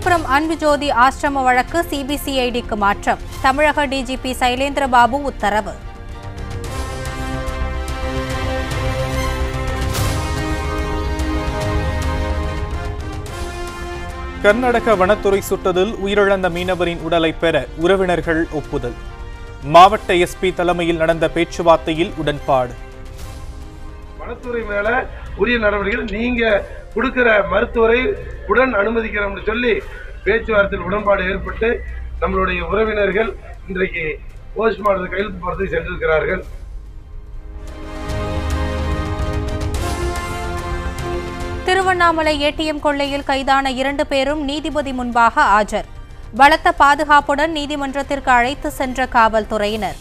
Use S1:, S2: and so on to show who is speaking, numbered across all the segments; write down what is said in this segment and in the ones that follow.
S1: விழுப்புரம் அன்புஜோதி ஆசிரம வழக்கு சிபிசிஐடிக்கு மாற்றம் தமிழக டிஜிபி சைலேந்திரபாபு உத்தரவு
S2: கர்நாடக வனத்துறை சுட்டதில் உயிரிழந்த மீனவரின் உடலை பெற உறவினர்கள் ஒப்புதல் மாவட்ட எஸ்பி தலைமையில் நடந்த பேச்சுவார்த்தையில் உடன்பாடு
S3: வனத்துறை மேல உரிய நடவடிக்கைகள் நீங்க கொடுக்கிற மருத்துவரை உடன் அனுமதிக்கிறோம்னு சொல்லி பேச்சுவார்த்தையில் உடன்பாடு ஏற்பட்டு நம்மளுடைய உறவினர்கள் இன்றைக்கு போஸ்ட்மார்ட்டம் கையெழுத்து போறதுக்கு சென்றிருக்கிறார்கள்
S1: திருவண்ணாமலை ஏடிஎம் கொள்ளையில் கைதான இரண்டு பேரும் நீதிபதி முன்பாக ஆஜர் பலத்த பாதுகாப்புடன் நீதிமன்றத்திற்கு அழைத்து சென்ற காவல்துறையினர்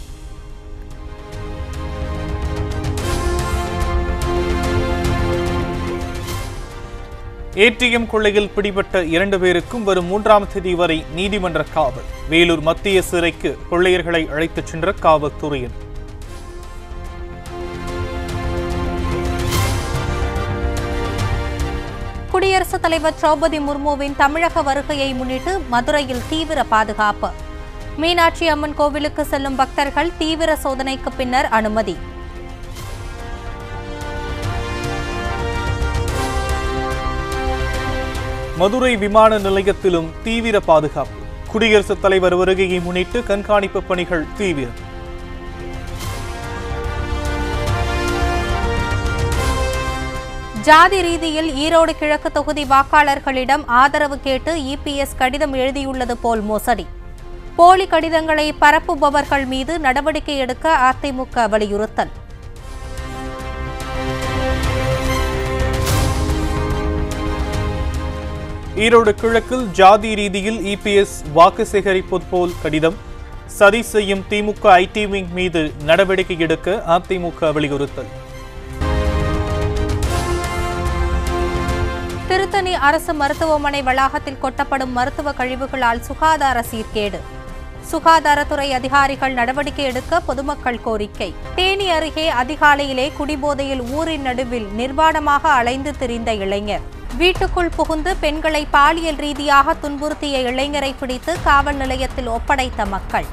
S2: ஏடிஎம் கொள்ளையில் பிடிபட்ட இரண்டு பேருக்கும் வரும் மூன்றாம் தேதி வரை நீதிமன்ற காவல் வேலூர் மத்திய சிறைக்கு கொள்ளையர்களை அழைத்துச் சென்ற காவல்துறையினர்
S1: குடியரசுத் தலைவர் திரௌபதி முர்முவின் தமிழக வருகையை முன்னிட்டு மதுரையில் தீவிர பாதுகாப்பு மீனாட்சி அம்மன் கோவிலுக்கு செல்லும் பக்தர்கள் தீவிர சோதனைக்கு பின்னர் அனுமதி
S2: மதுரை விமான நிலையத்திலும் தீவிர பாதுகாப்பு குடியரசுத் தலைவர் வருகையை முன்னிட்டு கண்காணிப்பு பணிகள் தீவிரம்
S1: ஜாதி ரீதியில் ஈரோடு கிழக்கு தொகுதி வாக்காளர்களிடம் ஆதரவு கேட்டு இபிஎஸ் கடிதம் எழுதியுள்ளது போல் மோசடி போலி கடிதங்களை பரப்புபவர்கள் மீது நடவடிக்கை எடுக்க அதிமுக வலியுறுத்தல்
S2: ஈரோடு கிழக்கில் ஜாதி ரீதியில் இபிஎஸ் வாக்கு சேகரிப்பது போல் கடிதம் சதி செய்யும் திமுக ஐடி விங் மீது நடவடிக்கை எடுக்க அதிமுக வலியுறுத்தல்
S1: திருத்தணி அரசு மருத்துவமனை வளாகத்தில் கொட்டப்படும் மருத்துவ கழிவுகளால் சுகாதார சீர்கேடு சுகாதாரத்துறை அதிகாரிகள் நடவடிக்கை எடுக்க பொதுமக்கள் கோரிக்கை தேனி அருகே அதிகாலையிலே குடிபோதையில் ஊரின் நடுவில் நிர்வாணமாக அலைந்து திரிந்த இளைஞர் வீட்டுக்குள் புகுந்து பெண்களை பாலியல் ரீதியாக துன்புறுத்திய இளைஞரை பிடித்து காவல் நிலையத்தில் ஒப்படைத்த மக்கள்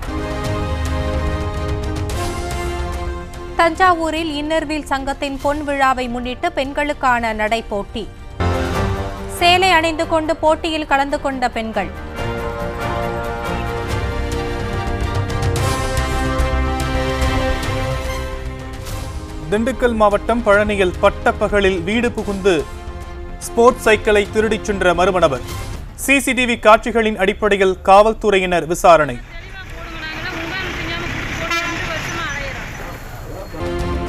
S1: தஞ்சாவூரில் இன்னர்வீல் சங்கத்தின் பொன் விழாவை முன்னிட்டு பெண்களுக்கான நடைபோட்டி சேலை அணிந்து கொண்டு போட்டியில் கலந்து கொண்ட பெண்கள்
S2: திண்டுக்கல் மாவட்டம் பழனியில் பட்டப்பகலில் வீடு புகுந்து ஸ்போர்ட்ஸ் சைக்கிளை திருடிச் சென்ற மர்ம நபர் சிசிடிவி காட்சிகளின் அடிப்படையில் காவல்துறையினர் விசாரணை
S4: நாங்களாம் முகாம் தெரியாம போட்டு ரெண்டு வருஷமா அலையிறோம்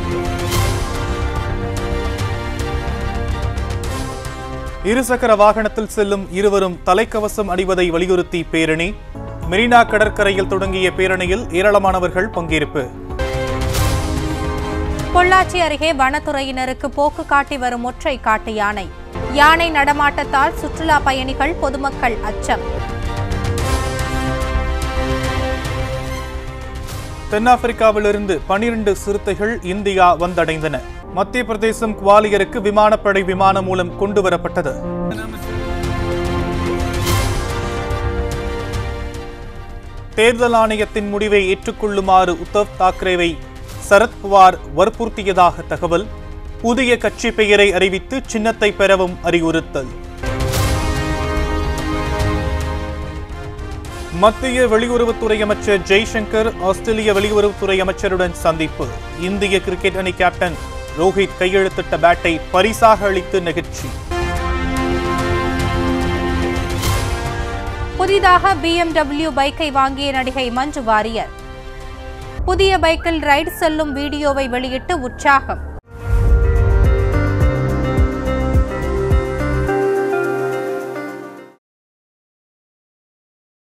S2: இருசக்கர வாகனத்தில் செல்லும் இருவரும் தலைக்கவசம் அணிவதை வலியுறுத்தி பேரணி மெரினா கடற்கரையில் தொடங்கிய பேரணியில் ஏராளமானவர்கள் பங்கேற்பு
S1: பொள்ளாச்சி அருகே வனத்துறையினருக்கு போக்கு காட்டி வரும் ஒற்றை காட்டு யானை யானை நடமாட்டத்தால் சுற்றுலா பயணிகள் பொதுமக்கள் அச்சம்
S2: தென்னாப்பிரிக்காவிலிருந்து பனிரெண்டு சிறுத்தைகள் இந்தியா வந்தடைந்தன மத்திய பிரதேசம் குவாலியருக்கு விமானப்படை விமானம் மூலம் கொண்டு வரப்பட்டது தேர்தல் ஆணையத்தின் முடிவை ஏற்றுக்கொள்ளுமாறு உத்தவ் தாக்கரேவை சரத்பவார் வற்புறுத்தியதாக தகவல் புதிய கட்சி பெயரை அறிவித்து சின்னத்தை பெறவும் அறிவுறுத்தல் மத்திய வெளியுறவுத்துறை அமைச்சர் ஜெய்சங்கர் ஆஸ்திரேலிய வெளியுறவுத்துறை அமைச்சருடன் சந்திப்பு இந்திய கிரிக்கெட் அணி கேப்டன் ரோஹித் கையெழுத்திட்ட பேட்டை பரிசாக அளித்து நிகழ்ச்சி
S1: புதிதாக BMW பைக்கை வாங்கிய நடிகை மஞ்சு வாரியர் புதிய பைக்கில் ரைடு செல்லும் வீடியோவை வெளியிட்டு உற்சாகம்